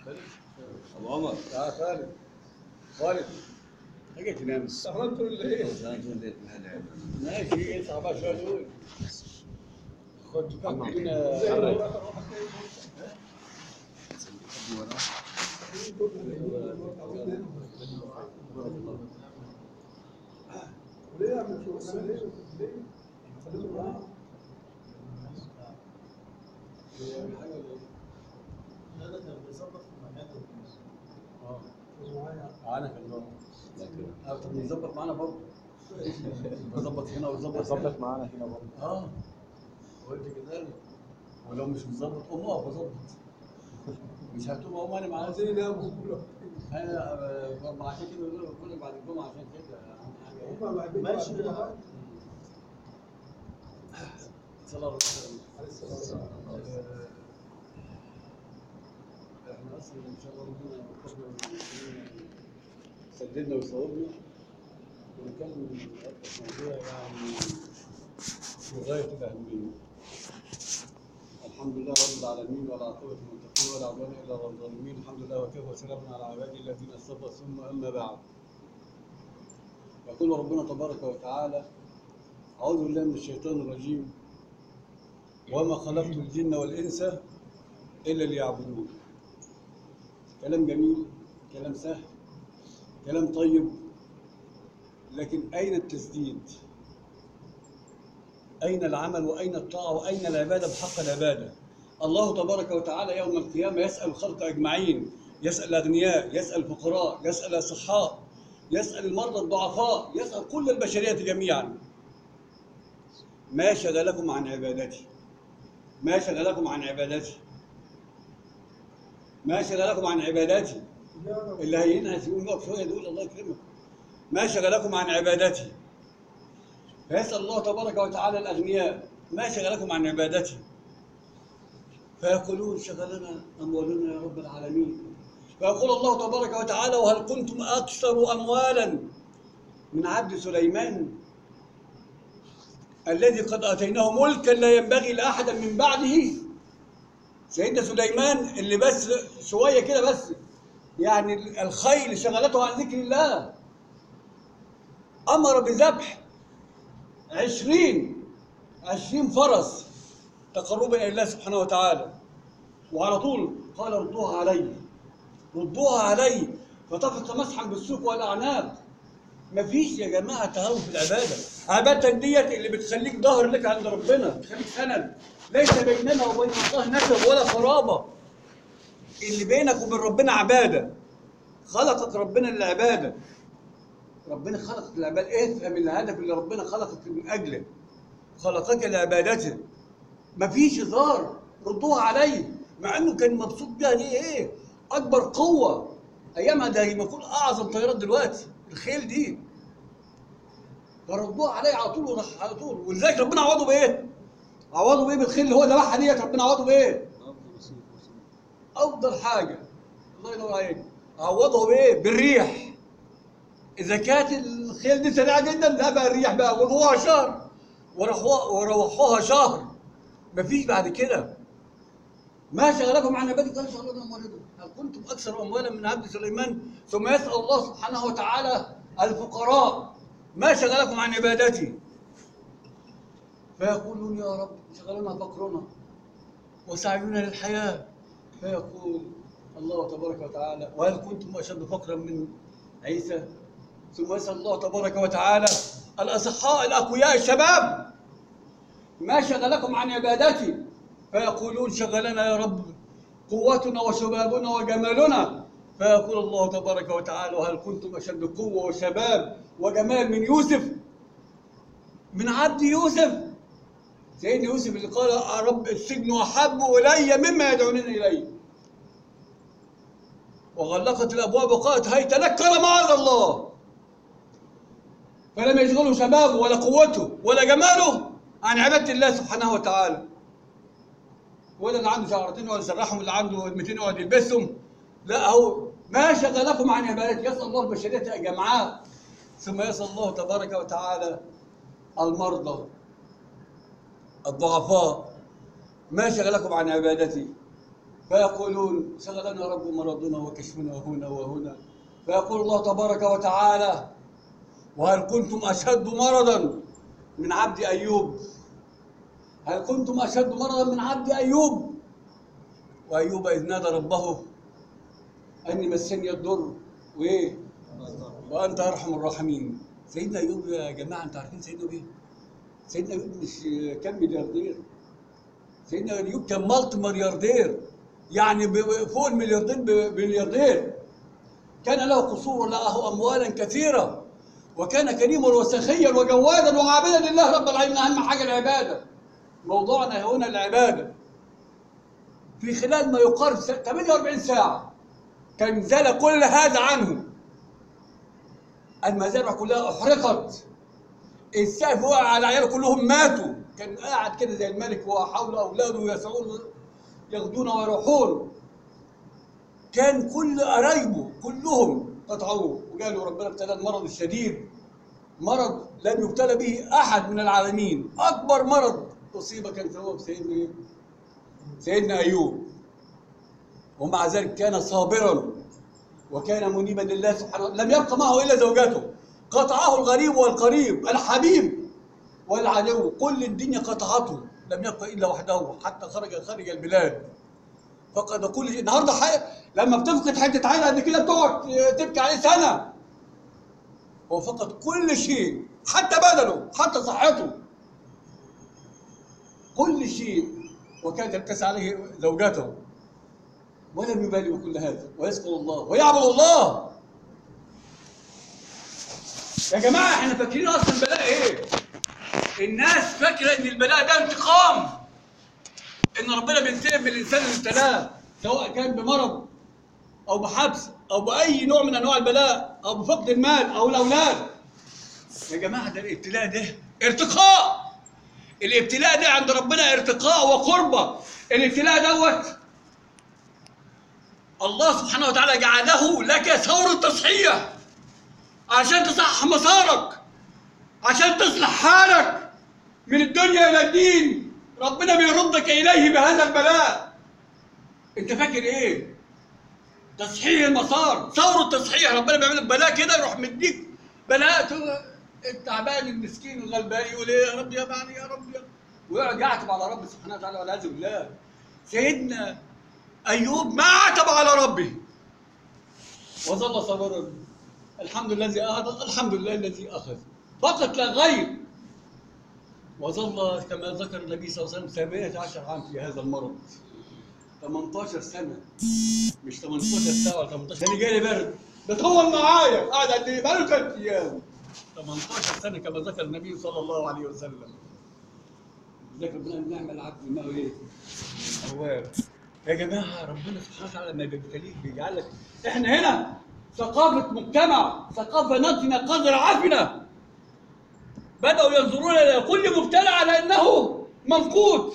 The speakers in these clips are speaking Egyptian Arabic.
ابو عمر يا خالد خالد حاجة تنام استغربت ولا ايه؟ ماشي اصحى بقى شوية دول خد كم هنا زي حرك. ما راح وليه يعمل شو؟ ليه؟ ليه؟ خليته معاه. اه معانا كان الله اه طب نظبط معانا برضه نظبط هنا ونظبط ظبط معانا هنا برضه اه قلت كذلك ولو مش مظبط قوم اقف اظبط مش هتقوم اقوم انا معاك عايزين يناموا كلهم انا آه، عشان كده بقول لك كل بعد الجمعه عشان كده أهم حاجة. هم بعدين ماشي. بعد الجمعة. صلى الله عليه وسلم عليه الصلاة والسلام. احنا اصلا ان شاء الله ربنا يوفقنا سددنا ويصوبنا ونتكلم النهارده في موضوع يعني في غايه الاهميه. الحمد لله رب العالمين ولا عقبة للمتقين ولا عدوان الا على الظالمين، الحمد لله وكفى وسلام على عبادي الذين اصطفى ثم اما بعد. يقول ربنا تبارك وتعالى: أعوذ بالله من الشيطان الرجيم وما خلقت الجن والإنس إلا ليعبدون كلام جميل كلام سهل كلام طيب لكن أين التسديد أين العمل وأين الطاعة وأين العبادة بحق العبادة الله تبارك وتعالى يوم القيامة يسأل الخلق أجمعين يسأل الأغنياء يسأل الفقراء يسأل الأصحاء يسأل المرضى الضعفاء يسأل كل البشرية جميعا ما شغلكم عن عبادتي ما شغلكم عن عبادتي ما شغلكم عن عبادتي يا رب. اللي هينهز يقوم يقف شويه يقول الله يكرمك ما شغلكم عن عبادتي فيسأل الله تبارك وتعالى الأغنياء ما شغلكم عن عبادتي فيقولون شغلنا أموالنا يا رب العالمين فيقول الله تبارك وتعالى وهل كنتم أكثر أموالا من عبد سليمان الذي قد آتيناه ملكا لا ينبغي لأحد من بعده سيدنا سليمان اللي بس شوية كده بس يعني الخيل شغلته عن ذكر الله أمر بذبح عشرين عشرين فرس تقربا إلى الله سبحانه وتعالى وعلى طول قال ردوها علي ردوها علي فطفق مسحا بالسوق والأعناق مفيش يا جماعة تهاون في العبادة عبادتك ديت اللي بتخليك ظاهر لك عند ربنا بتخليك سند ليس بيننا وبين الله نسب ولا قرابة اللي بينك وبين ربنا عبادة خلقك ربنا للعبادة ربنا خلقك للعبادة افهم الهدف اللي ربنا خلقك من أجله خلقك لعبادته مفيش هزار ردوها عليه مع انه كان مبسوط بيها ليه ايه اكبر قوه ايامها ده يكون اعظم طيارات دلوقتي الخيل دي فردوها عليه على طول وراح على طول ولذلك ربنا عوضه بايه؟ عوضه بايه بالخيل اللي هو ذبحها ديت ربنا عوضه بايه؟ افضل حاجه الله ينور عليك عوضه بايه؟ بالريح اذا كانت الخيل دي سريعه جدا لا بقى الريح بقى وروها شهر وروحوها وروحوها شهر مفيش بعد كده ما شغلكم عن عبادي قال شغلنا اموالكم هل كنتم اكثر اموالا من عبد سليمان ثم يسال الله سبحانه وتعالى الفقراء ما شغلكم عن عبادتي فيقولون يا رب شغلنا فقرنا وسعينا للحياه فيقول الله تبارك وتعالى وهل كنتم اشد فقرا من عيسى ثم يسال الله تبارك وتعالى الاصحاء الاقوياء الشباب ما شغلكم عن عبادتي فيقولون شغلنا يا رب قوتنا وشبابنا وجمالنا فيقول الله تبارك وتعالى وهل كنتم اشد قوه وشباب وجمال من يوسف من عبد يوسف سيدنا يوسف اللي قال يا رب السجن احب الي مما يدعونني اليه وغلقت الابواب وقالت هيت لك قال معاذ الله فلم يشغله شبابه ولا قوته ولا جماله عن عباده الله سبحانه وتعالى ولا اللي عنده شعرتين ولا سرحهم اللي عنده 200 يقعد يلبسهم لا هو ما شغلكم عن عبادته يسال الله البشريه يا جماعه ثم يسال الله تبارك وتعالى المرضى الضعفاء ما شغلكم عن عبادتي فيقولون شغلنا رب مرضنا وكشفنا هنا وهنا فيقول الله تبارك وتعالى وهل كنتم أشد مرضا من عبد أيوب هل كنتم أشد مرضا من عبد أيوب وأيوب إذ نادى ربه أني مسني الضر وإيه وأنت أرحم الراحمين سيدنا أيوب يا جماعة أنتوا عارفين سيدنا أيوب إيه؟ سيدنا أيوب مش كان ملياردير سيدنا أيوب كان مالت ملياردير يعني ب- فوق الملياردير بملياردير كان له قصور وله أموالا كثيرة وكان كريما وسخيا وجوادا وعابدا لله رب العالمين أهم حاجة العبادة موضوعنا هنا العبادة في خلال ما يقارب س- 48 ساعة كان زال كل هذا عنه المزارع كلها أحرقت السقف وقع على عياله كلهم ماتوا كان قاعد كده زي الملك وحول أولاده يسعون يغدون ويروحون كان كل قرايبه كلهم قطعوه وقالوا ربنا ابتلى المرض الشديد مرض لم يبتلى به احد من العالمين اكبر مرض اصيب كان سبب سيدنا إيه؟ سيدنا ايوب ومع ذلك كان صابرا وكان منيبا لله سبحانه لم يبق معه الا زوجته قطعه الغريب والقريب الحبيب والعدو كل الدنيا قطعته لم يبق الا وحده حتى خرج خارج البلاد فقد كل شيء النهارده حي... لما بتفقد حته عين قد كده بتقعد تبكي عليه سنه هو فقد كل شيء حتى بدنه حتى صحته كل شيء وكانت تلتس عليه زوجته ولم يبالي بكل هذا ويذكر الله ويعبد الله يا جماعه احنا فاكرين اصلا البلاء ايه الناس فاكره ان البلاء ده انتقام ان ربنا بينتقم من الانسان اللي ابتلاه سواء كان بمرض او بحبس او باي نوع من انواع البلاء او بفقد المال او الاولاد يا جماعه ده الابتلاء ده ارتقاء الابتلاء ده عند ربنا ارتقاء وقربه الابتلاء دوت الله سبحانه وتعالى جعله لك ثور تصحيح عشان تصحح مسارك عشان تصلح حالك من الدنيا الى الدين ربنا بيردك اليه بهذا البلاء انت فاكر ايه تصحيح المسار ثور التصحيح ربنا بيعمل لك بلاء كده يروح مديك بلاء تو- التعبان المسكين الغلبان يقول ايه يا رب يا بعلي يا رب يا ويقعد يعتب على ربه سبحانه وتعالى والعياذ بالله سيدنا ايوب ما عتب على ربه وظل صبرا الحمد لله الذي اخذ الحمد لله الذي اخذ فقط لا غير وظل كما ذكر النبي صلى الله عليه وسلم 17 عام في هذا المرض 18 سنه مش 18 ساعه ولا 18 ده جاي لي برد ده طول معايا قاعد قد ايه بقاله ثلاث ايام 18 سنه كما ذكر النبي صلى الله عليه وسلم ذكر ربنا النعمه العبد انه ايه؟ تواب يا جماعه ربنا سبحانه وتعالى لما بيبتليك بيجعلك احنا هنا ثقافه مجتمع ثقافه نتنه قدر عافنه بداوا ينظرون الى كل مبتلى على انه منقوط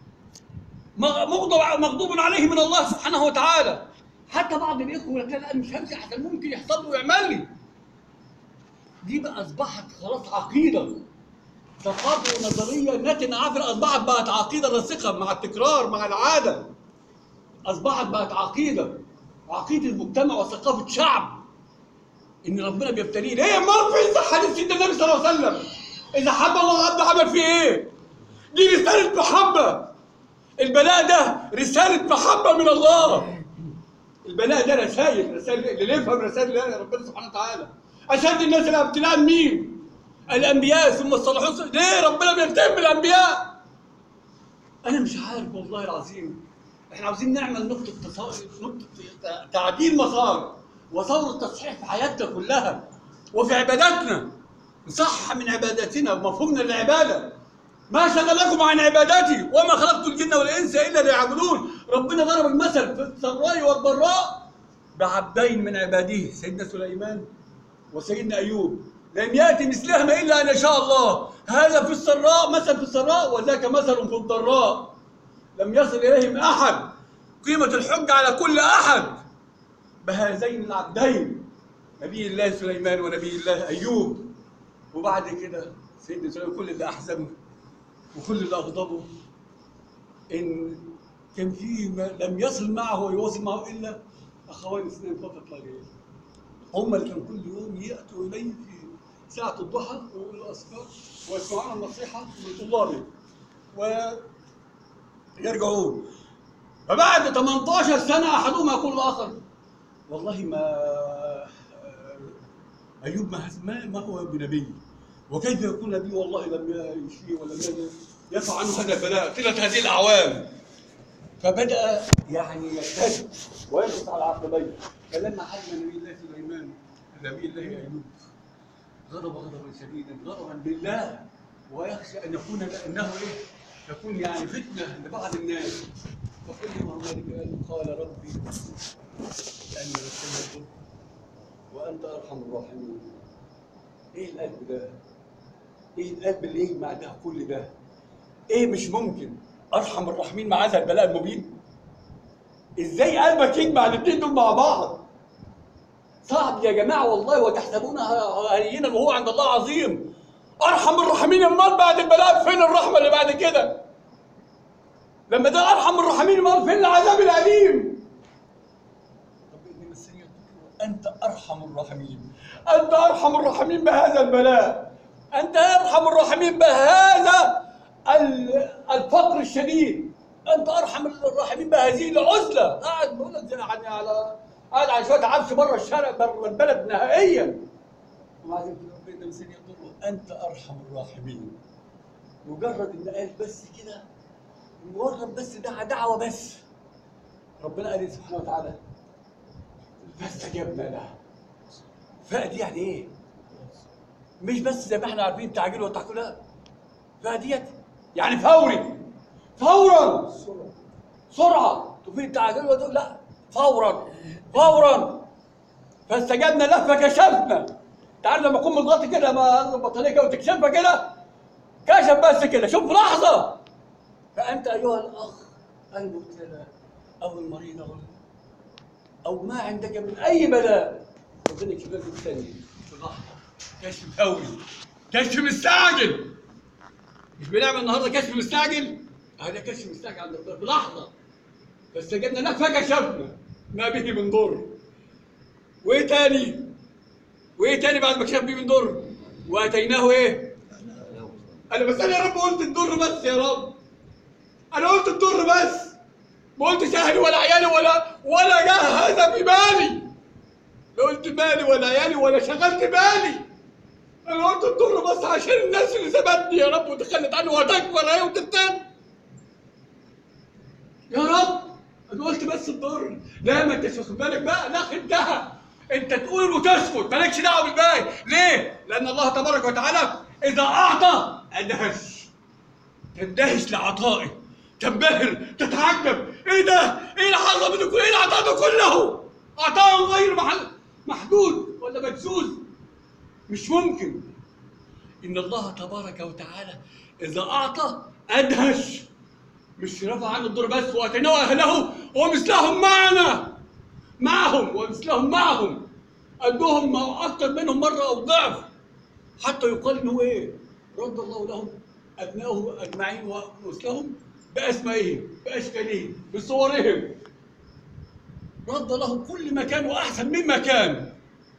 مغضب مغضوب عليه من الله سبحانه وتعالى حتى بعض الاخوه يقول لك لا لا مش همشي احسن ممكن يحصل له ويعمل لي دي بقى اصبحت خلاص عقيده ثقافه ونظريه نتن عافيه اصبحت بقت عقيده راسخه مع التكرار مع العاده اصبحت بقت عقيده عقيده المجتمع وثقافه شعب ان ربنا بيبتليه ليه ما في حديث سيدنا النبي صلى الله عليه وسلم اذا حب الله عبد عمل فيه ايه دي رساله محبه البلاء ده رساله محبه من الله البلاء ده رسائل رسائل اللي يفهم رسائل ربنا سبحانه وتعالى اشد الناس ابتلاء مين الانبياء ثم الصالحون ليه ربنا بينتقم من الانبياء انا مش عارف والله العظيم احنا عاوزين نعمل نقطه تصا... نقطه تعديل مسار وثوره تصحيح في حياتنا كلها وفي عباداتنا نصح من عباداتنا ومفهومنا للعباده ما شغلكم عن عبادتي وما خلقت الجن والانس الا ليعبدون ربنا ضرب المثل في السراء والضراء بعبدين من عباده سيدنا سليمان وسيدنا ايوب لم ياتي مثلهما الا ان يشاء الله هذا في السراء مثل في السراء وذاك مثل في الضراء لم يصل اليهم احد قيمه الحج على كل احد بهذين العبدين نبي الله سليمان ونبي الله ايوب وبعد كده سيدنا سليمان كل اللي احزنه وكل اللي اغضبه ان كان في ما لم يصل معه ويواصل معه الا اخوان اثنين فقط لا غير هم اللي كانوا كل يوم ياتوا اليه في ساعه الضحى ويقولوا الاذكار ويسمعون النصيحه من طلابه ويرجعون فبعد 18 سنه احدهم يقول الاخر والله ما ايوب ما ما, ما هو بنبي وكيف يكون نبي والله لم يشفيه ولم يدفع عنه هذا البلاء طيله هذه الاعوام فبدا يعني يجتهد وينقص على عقبيه فلما حلم نبي الله سليمان نبي الله ايوب غضب غضبا شديدا غضبا بالله ويخشى ان يكون انه ايه تكون يعني فتنه لبعض الناس فقل له ذلك قال ربي أن يمسني وأنت أرحم الراحمين إيه القلب ده؟ إيه القلب اللي يجمع ده كل ده؟ إيه مش ممكن أرحم الراحمين مع هذا البلاء المبين؟ إزاي قلبك يجمع الاثنين دول مع بعض؟ صعب يا جماعة والله وتحسبونها هينا وهو عند الله عظيم أرحم الراحمين أمال بعد البلاء فين الرحمة اللي بعد كده؟ لما ده أرحم الراحمين أمال فين العذاب الأليم؟ رب إني مسني الضر أنت أرحم الراحمين أنت أرحم الراحمين بهذا البلاء أنت أرحم الراحمين بهذا ال- الفقر الشديد أنت أرحم الراحمين بهذه العزلة قاعد بقول لك يعني على قاعد على شوية عفش بره الشارع بره البلد نهائيا ومع ذلك رب إني مسني الضر أنت أرحم الراحمين مجرد إن قال بس كده مجرد بس دعا دعوة بس ربنا قال إيه سبحانه وتعالى فاستجبنا له فدي يعني ايه؟ مش بس زي ما احنا عارفين تعجيل والتحكم لا فديت يعني فوري فورا السرعة سرعه تفيد التعجيل والتحكم لا فورا فورا فاستجبنا له فكشفنا تعرف لما اكون مضغط كده ما البطاريه كده وتكشفها كده كشف بس كده شوف لحظه فانت ايها الاخ المبتلى او المريض او او ما عندك من اي بلاء ربنا يكشف لك الثاني في لحظه كشف فوري كشف مستعجل مش بنعمل النهارده كشف مستعجل هذا كشف مستعجل عند ربنا في لحظه فاستجبنا له فكشفنا ما به من ضر وايه تاني وايه تاني بعد ما كشف به من ضر واتيناه ايه انا بس انا يا رب قلت الضر بس يا رب انا قلت الضر بس ما قلتش اهلي ولا عيالي ولا ولا جه هذا في بالي لا قلت مالي ولا عيالي ولا شغلت بالي انا قلت الضر بس عشان الناس اللي سابتني يا رب وتخلت عني وهتكبر اهي وتتن يا رب انا قلت بس الضر لا ما انتش واخد بالك بقى لا خدها انت تقول وتسكت مالكش دعوه بالباقي ليه؟ لان الله تبارك وتعالى اذا اعطى ادهش تندهش لعطائه تنبهر تتعجب ايه ده؟ ايه العظمه دي كلها؟ ايه العطاء ده كله؟ عطاء غير محل محدود ولا مجزوز مش ممكن ان الله تبارك وتعالى اذا اعطى ادهش مش رفع عنه الضر بس واتيناه اهله ومثلهم معنا معهم ومثلهم معهم قدهم اكثر منهم مره او ضعف حتى يقال انه ايه؟ رد الله لهم ابنائه اجمعين ومثلهم باسمائهم باشكالهم بصورهم رد لهم كل ما كان واحسن مما كان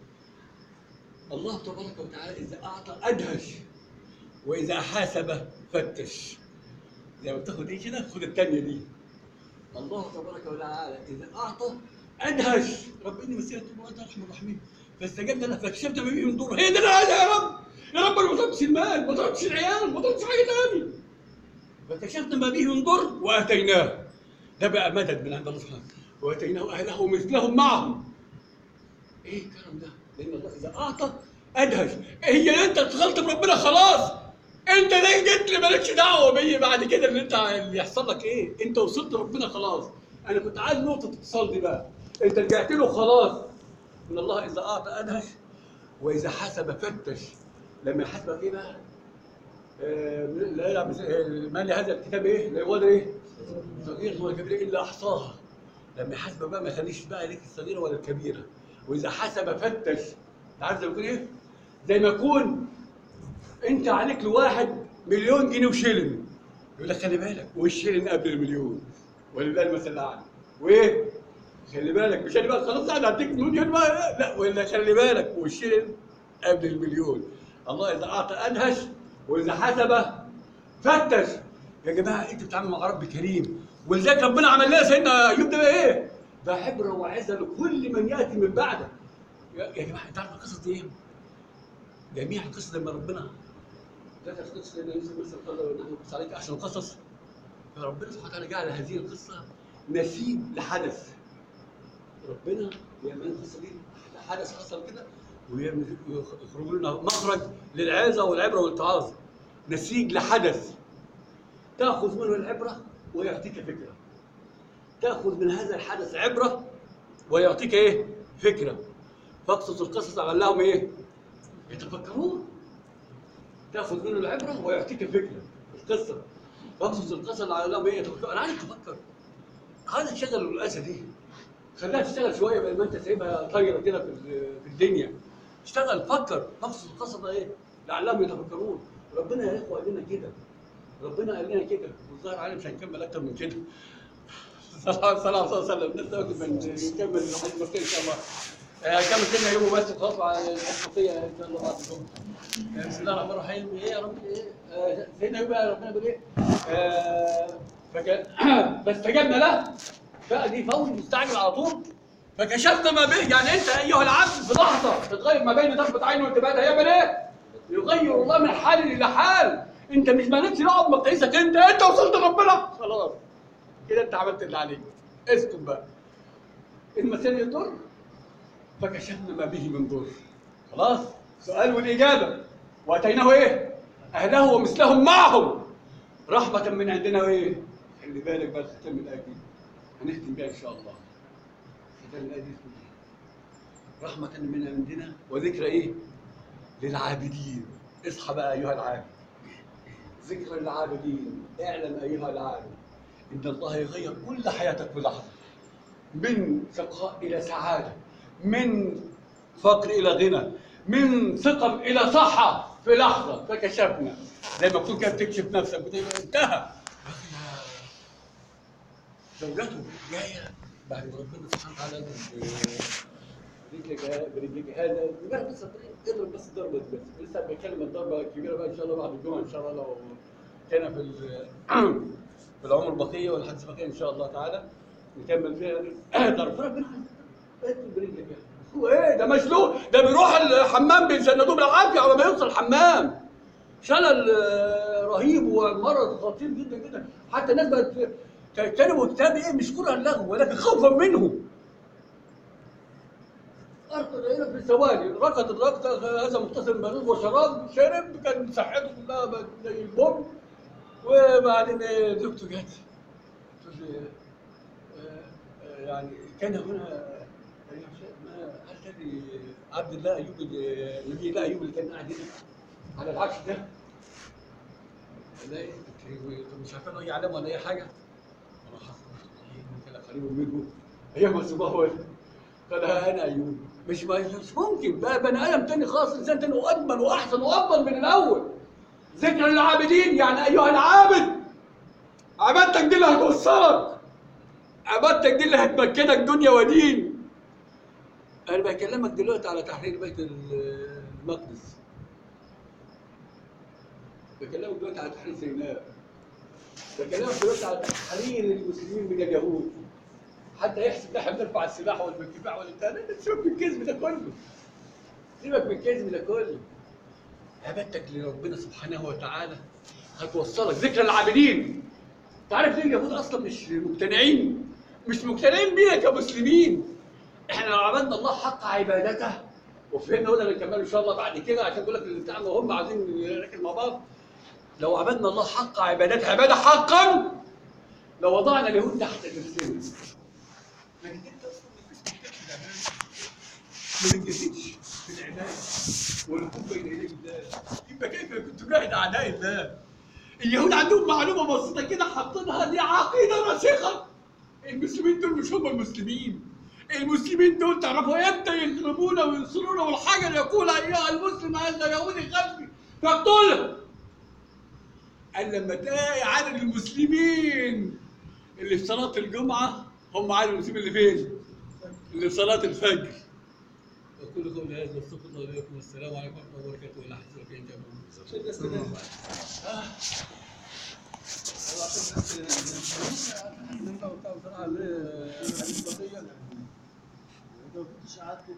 الله تبارك وتعالى اذا اعطى ادهش واذا حاسب فتش زي ما بتاخد ايه كده خد الثانيه دي الله تبارك وتعالى اذا اعطى ادهش رب اني مسيرة وانت ارحم الراحمين فاستجبنا له فكشفت ما به من ضر هي دي الآية يا رب يا رب انا ما طلبتش المال ما طلبتش العيال ما طلبتش حاجه ثانيه فكشفنا ما به من ضر واتيناه ده بقى مدد من عند الله سبحانه واتيناه اهله مثلهم معهم ايه الكلام ده؟ لان الله اذا اعطى ادهش هي انت اتخلت بربنا خلاص انت ليه جيت لي مالكش دعوه بيا بعد كده اللي انت اللي يحصل لك ايه؟ انت وصلت لربنا خلاص انا كنت عايز نقطه اتصال دي بقى انت رجعت له خلاص ان الله اذا اعطى ادهش واذا حسب فتش لما يحاسبك ايه بقى؟ آه، لا يلعب ما لهذا الكتاب ايه؟ لا يغادر ايه؟ صغير ولا كبير الا احصاها لما يحاسبك بقى ما يخليش بقى ليك الصغيره ولا الكبيره واذا حسب فتش انت عارف زي ما يكون ايه؟ زي ما يكون انت عليك لواحد مليون جنيه وشيلن يقول لك خلي بالك والشيلن قبل المليون ولله المثل الاعلى وايه خلي بالك مش انا بقى خلاص انا هديك مليون بقى لا ولا خلي بالك والشيء قبل المليون الله اذا اعطى ادهش واذا حسب فتش يا جماعه انت بتتعامل مع رب كريم ولذلك ربنا عمل لنا سيدنا ايوب ده ايه؟ ده حبر وعزه لكل من ياتي من بعده يا يا جماعه انت عارف القصص دي ايه؟ جميع القصص لما ربنا ذكر قصه سيدنا يوسف مثل قال له نحن نقص عليك احسن القصص فربنا سبحانه وتعالى جعل هذه القصه نسيج لحدث ربنا بيعمل القصه دي حدث حصل كده ويخرجوا لنا مخرج للعظه والعبره والاتعاظ نسيج لحدث تاخذ منه العبره ويعطيك فكره تاخذ من هذا الحدث عبره ويعطيك ايه؟ فكره فاقصص القصص لعلهم ايه؟ يتفكرون تاخذ منه العبره ويعطيك فكره القصه فاقصص القصص لعلهم ايه؟ يتفكرون انا عايز تفكر هذا شغل الاسد دي خليها تشتغل شويه بدل ما انت سايبها طايره كده في ال- في الدنيا اشتغل فكر نقص القصه ده ايه لعلهم يتفكرون ربنا يا اخوه قال لنا كده ربنا قال لنا كده والظاهر عليه مش هنكمل اكتر من كده صلى الله عليه وسلم لسه واخد من نكمل الحديث المكي ان شاء الله آه، كمل كلمه يوم بس خلاص على الحقيقه ان شاء الله بعد الجمعه آه، بسم الله الرحمن الرحيم ايه يا رب ايه آه، سيدنا ايوب بقى ربنا بيقول ايه آه، فكان فاستجبنا له بقى دي فور مستعجل على طول فكشفنا ما به يعني انت ايها العبد في لحظه تتغير ما بين ضربه عين وانتباه هيعمل ايه؟ يغير الله من حال الى حال انت مش مالكش دعوه بمقاييسك انت انت وصلت لربنا خلاص كده انت عملت اللي عليك اسكت بقى المثال يضر فكشفنا ما به من ضر خلاص سؤال والاجابه واتيناه ايه؟ اهله ومثلهم معهم رحمه من عندنا وايه؟ خلي بالك بقى ختام الايه دي هنختم بيها ان شاء الله ختام الايه دي اسمه ايه؟ رحمه من عندنا وذكرى ايه؟ للعابدين اصحى بقى ايها العابد ذكرى للعابدين اعلم ايها العابد ان الله يغير كل حياتك بلحظه من شقاء الى سعاده من فقر الى غنى من سقم الى صحه في لحظه فكشفنا زي ما تكون كده بتكشف نفسك بتبقى انتهى زوجته جايه بعد ما ربنا سبحانه وتعالى رجلك برجلك هذا مجرد بس اضرب بس ضربه بس لسه بكلم الضربه الكبيره بقى ان شاء الله بعد الجمعه ان شاء الله لو كان في ال- في العمر البقيه والحديث البقيه ان شاء الله تعالى نكمل فيها ضرب ربنا اضرب برجلك يعني. هو ايه ده مشلول ده بيروح الحمام بيسندوه بالعافيه على ما يوصل الحمام شلل آه، رهيب ومرض خطير جدا جدا حتى الناس بقت تجتنبوا كتاب ايه مش كره اللغو ولكن خوفا منه أرقد إلى في ثواني ركض الركضة هذا متصل بنوز وشراب شرب كان صحته كلها بقت زي البوم وبعدين زوجته جت تقول لي آه، آه، يعني كان هنا يا شيخ، ما هل تدري عبد الله ايوب اللي- نبي الله ايوب اللي كان قاعد هنا على العرش ده لا إيه؟ أنت مش عارفين اي علامه ولا اي حاجه انا حصل كان قريب منه هي مسبوه قال ها انا ايوب مش مش ممكن بقى بني ادم تاني خالص انسان تاني واجمل واحسن وافضل من الاول ذكر للعابدين يعني ايها العابد عبادتك دي اللي هتوصلك عبادتك دي اللي هتمكنك دنيا ودين انا بكلمك دلوقتي على تحرير بيت المقدس بكلمك دلوقتي على تحرير سيناء بكلمك دلوقتي على تحرير المسلمين من اليهود حتى يحسب ده احنا بنرفع السلاح ولا بالدفاع ولا بتاع لا، سيبك من الكذب ده كله سيبك من الكذب ده كله عبادتك لربنا سبحانه وتعالى هتوصلك ذكر العابدين انت عارف ليه اليهود اصلا مش مقتنعين مش مقتنعين بينا كمسلمين احنا لو عبدنا الله حق عبادته وفهمنا وده اللي نكمله ان شاء الله بعد كده عشان بقول لك اللي بتاعنا وهم عايزين نركز مع بعض لو عبدنا الله حق عبادته عباده حقا لوضعنا اليهود تحت رجلنا لكن انت اصلا ما بتجتهدش في العباده والحب بين يدي الله يبقى كيف كنت جاهد اعداء الله اليهود عندهم معلومه بسيطه كده حاطينها دي عقيده راسخه المسلمين دول مش هم المسلمين المسلمين دول تعرفوا امتى يغلبونا وينصرونا والحجر يقول ايها المسلم هذا يهودي خلفي فاقتله قال لما تلاقي عدد المسلمين اللي في صلاه الجمعه هم عادوا النسيم اللي فين؟ اللي في صلاه الفجر وكل قول هذا استغفر الله لي ولكم والسلام عليكم ورحمه الله وبركاته ولا حول ولا قوه الا بالله انت بصراحه ليه حديث بقيه؟ انت ما كنتش قعدت